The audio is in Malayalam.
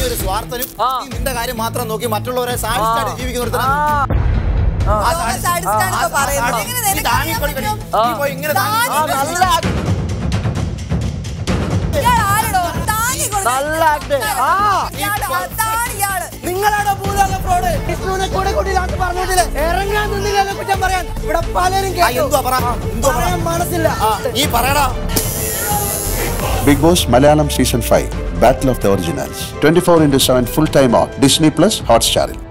നീ ഒരു സ്വാർത്ഥനും ആ. നീ നിന്റെ കാര്യം മാത്രം നോക്കി മറ്റുള്ളവരെ സാധിച്ചായിട്ട് ജീവിക്കുന്ന ഒരുത്തനാണ് ആ, ആ സാഡി- സാഡിസ്റ്റാണ് ഇപ്പൊ ആ- ആ പറയുന്നത്. സാഡി- എങ്ങനെ നീ നിനക്ക് താങ്ങിക്കൊടി കടി. ആ. നീ പോയി ഇങ്ങനെ താങ്ങി ആ, നല്ല act, ഇയാൾ ആരെടോ? താങ്ങി കൊടുക്ക്. നല്ല ആക്ട് ആ ഇയാള് അതാണ് ഇയാള്. നിങ്ങളാണ് ഭൂലോക ഫ്രോഡ് വിഷ്ണുവിനെ കൂടെ കൂടി ഇതാക്കി പറഞ്ഞിട്ടില്ലേ ഇറങ്ങാൻ നിന്നില്ലല്ലോ കുറ്റം പറയാൻ ഇവിടെ പലരും ആ, എന്തുവാ പറ എന്തുവാ പറ പറയാൻ മനസ്സില്ല ആ, നീ പറയടാ Big Boss Malayalam Season 5 Battle of the Originals 24 into 7 full time on Disney Plus Hotstar.